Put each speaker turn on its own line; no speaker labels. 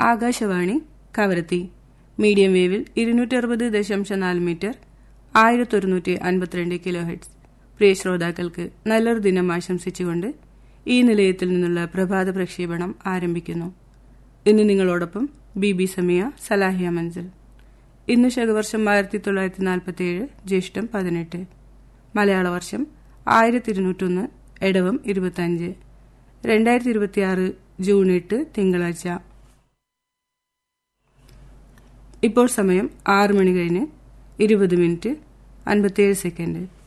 Akashvani Kavaratti medium വേവിൽ ഇരുന്നൂറ്റി അറുപത് ദശാംശം നാല് മീറ്റർ ആയിരത്തി ഒരുന്നൂറ്റി അൻപത്തിരണ്ട് കിലോ ഹെഡ്സ് പ്രിയ ശ്രോതാക്കൾക്ക് നല്ലൊരു ദിനം ആശംസിച്ചുകൊണ്ട് ഈ നിലയത്തിൽ നിന്നുള്ള പ്രഭാത പ്രക്ഷേപണം ആരംഭിക്കുന്നു ഇന്ന് നിങ്ങളോടൊപ്പം ബി ബി സമിയ സലാഹിയ മൻസിൽ ഇന്ന് ശകവർഷം ആയിരത്തി തൊള്ളായിരത്തി നാൽപ്പത്തിയേഴ് ജ്യേഷ്ഠം പതിനെട്ട് മലയാള വർഷം ആയിരത്തി ഇരുന്നൂറ്റൊന്ന് എടവം ഇരുപത്തിയഞ്ച് രണ്ടായിരത്തി ഇരുപത്തിയാറ് ജൂൺ എട്ട് തിങ്കളാഴ്ച ഇപ്പോൾ സമയം ആറ് മണി കഴിഞ്ഞ് ഇരുപത് മിനിറ്റ് അൻപത്തിയേഴ് സെക്കൻഡ്